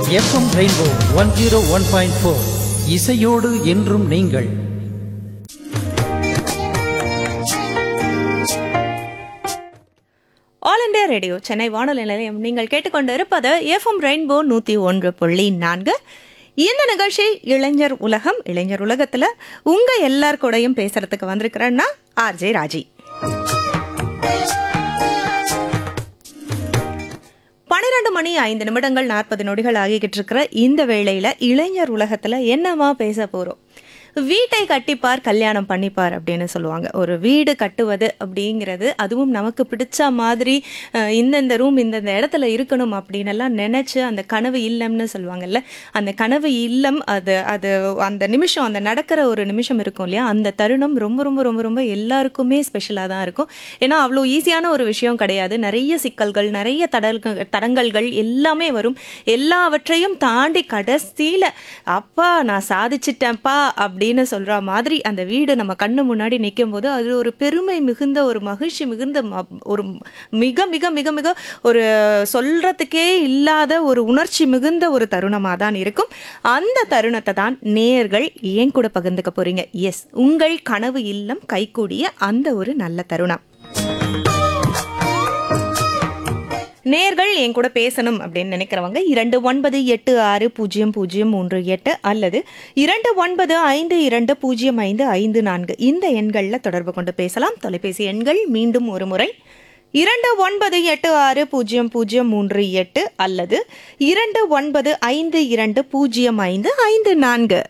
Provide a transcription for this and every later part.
FM rainbow one zero one point four இசையோடு என்றும் நீங்கள் ஆல் இண்டியா ரேடியோ சென்னை வானொலி நிலையம் நீங்கள் கேட்டுக்கொண்டு இருப்பது எஃப்எம் ரெயின்போ நூற்றி ஒன்று புள்ளி நான்கு இந்த நிகழ்ச்சி இளைஞர் உலகம் இளைஞர் உலகத்தில் உங்கள் எல்லார் கூடயும் பேசுறதுக்கு வந்திருக்கிறேன்னா ஆர்ஜே ராஜி பன்னிரெண்டு மணி ஐந்து நிமிடங்கள் நாற்பது நொடிகள் ஆகிக்கிட்டு இருக்கிற இந்த வேளையில் இளைஞர் உலகத்தில் என்னவா பேச போகிறோம் வீட்டை கட்டிப்பார் கல்யாணம் பண்ணிப்பார் அப்படின்னு சொல்லுவாங்க ஒரு வீடு கட்டுவது அப்படிங்கிறது அதுவும் நமக்கு பிடிச்ச மாதிரி அஹ், இந்தந்த ரூம் இந்தந்த இடத்துல இருக்கணும் அப்படின்னு எல்லாம் நினச்சி அந்த கனவு இல்லம்னு சொல்லுவாங்கல்ல அந்த கனவு இல்லம் அது அது அந்த நிமிஷம் அந்த நடக்கிற ஒரு நிமிஷம் இருக்கும் இல்லையா அந்த தருணம் ரொம்ப ரொம்ப ரொம்ப ரொம்ப எல்லாருக்குமே ஸ்பெஷலாக தான் இருக்கும் ஏன்னா அவ்வளோ ஈஸியான ஒரு விஷயம் கிடையாது நிறைய சிக்கல்கள் நிறைய தடல்கள் தடங்கல்கள் எல்லாமே வரும் எல்லாவற்றையும் தாண்டி கடைசியில் அப்பா நான் சாதிச்சிட்டேன்ப்பா அப்படின்னு சொல்கிற மாதிரி அந்த வீடு நம்ம கண்ணு முன்னாடி நிற்கும் போது அது ஒரு பெருமை மிகுந்த ஒரு மகிழ்ச்சி மிகுந்த ம- ஒரு மிக மிக மிக மிக ஒரு சொல்றதுக்கே இல்லாத ஒரு உணர்ச்சி மிகுந்த ஒரு தருணமாக தான் இருக்கும் அந்த தருணத்தை தான் நேர்கள் ஏன் கூட பகிர்ந்துக்க போறீங்க எஸ் உங்கள் கனவு இல்லம் கைகூடிய அந்த ஒரு நல்ல தருணம் நேர்கள் என் கூட பேசணும் அப்படின்னு நினைக்கிறவங்க இரண்டு ஒன்பது எட்டு ஆறு பூஜ்ஜியம் பூஜ்ஜியம் மூன்று எட்டு அல்லது இரண்டு ஒன்பது ஐந்து இரண்டு பூஜ்ஜியம் ஐந்து ஐந்து நான்கு இந்த எண்களில் தொடர்பு கொண்டு பேசலாம் தொலைபேசி எண்கள் மீண்டும் ஒரு முறை இரண்டு ஒன்பது எட்டு ஆறு பூஜ்ஜியம் பூஜ்ஜியம் மூன்று எட்டு அல்லது இரண்டு ஒன்பது ஐந்து இரண்டு பூஜ்ஜியம் ஐந்து ஐந்து நான்கு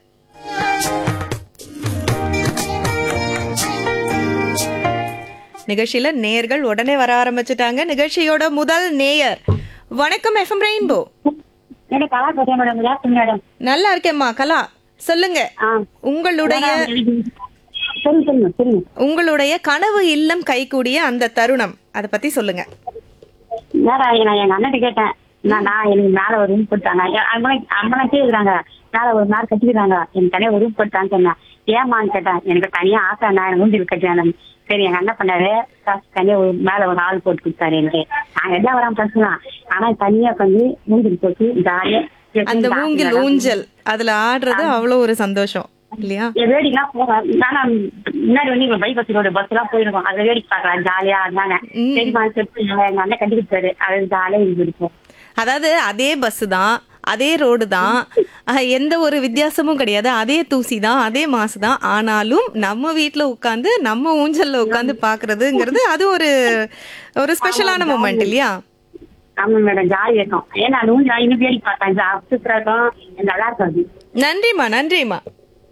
நிகழ்ச்சியில நேயர்கள் உடனே வர ஆரம்பிச்சுட்டாங்க நிகழ்ச்சியோட முதல் நேயர் வணக்கம் எஃப்எம் ரெயின்போ எனக்கு கலா பேசுறேன் மேடம் குட் ஆஃப்டர்நூன் மேடம் நல்லா இருக்கேம்மா கலா சொல்லுங்க ஆ உங்களுடைய சொல்லுங்க சொல்லுங்க சொல்லுங்க உங்களுடைய கனவு இல்லம் கைகூடிய அந்த தருணம் அதை பத்தி சொல்லுங்க நேரம் நான் எங்க அண்ணன் கேட்டேன் நான் நான் எனக்கு மேல ஒரு ரூம் கொடுத்தாங்க அம்மனை கேக்குறாங்க மேல ஒரு நாள் கட்டிக்கிறாங்க எனக்கு தனியா ஒரு ரூம் கொடுத்தான்னு சொன்னேன் ஏமான்னு கேட்டேன் எனக்கு தனியா ஆசை நான் எனக்கு மூஞ்சில் கட்டியானு சரி எங்க அண்ணன் பண்ணாரு காசு தனியா ஒரு மேல ஒரு ஆள் போட்டு கொடுத்தாரு எனக்கு நாங்க எல்லாம் வராம பேசலாம் ஆனா தனியா வந்து மூஞ்சில் போட்டு ஜாலியா அந்த மூங்கில் ஊஞ்சல் அதுல ஆடுறது அவ்வளவு ஒரு சந்தோஷம் இல்லையா வேடிக்கைலாம் போவேன் நானா முன்னாடி வந்து இங்க பைக் வச்சுக்கோட பஸ் எல்லாம் போயிருக்கோம் அதை வேடிக்கை பார்க்கலாம் ஜாலியா இருந்தாங்க ம். சரிமா சொல்லிட்டு எங்க அண்ணன் கட்டி கொடுத்தாரு அது ஜாலியா இருந்திருக்கும் அதாவது அதே பஸ் தான் அதே ரோடு தான் அஹ், எந்த ஒரு வித்தியாசமும் கிடையாது அதே தூசி தான் அதே மாசு தான் ஆனாலும் நம்ம வீட்ல உட்காந்து நம்ம ஊஞ்சல்ல உட்காந்து பாக்குறதுங்கிறது அது ஒரு ஒரு ஸ்பெஷலான மூமெண்ட் இல்லையா ஆமா மேடம் ஜாலியா இருக்கும் ஏன்னா அது வந்து இன்னும் வேடிக்கை பார்த்தேன் ஜா- சூப்பரா இருக்கும் நல்லா இருக்கும் அது நன்றிம்மா நன்றிம்மா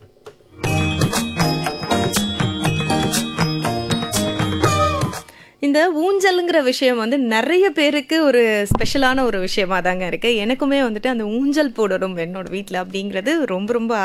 இந்த ஊஞ்சலுங்கிற விஷயம் வந்து நிறைய பேருக்கு ஒரு ஸ்பெஷலான ஒரு விஷயமா தாங்க இருக்கு எனக்குமே வந்துட்டு அந்த ஊஞ்சல் போடணும் என்னோட வீட்டில் அப்படிங்கிறது ரொம்ப ரொம்ப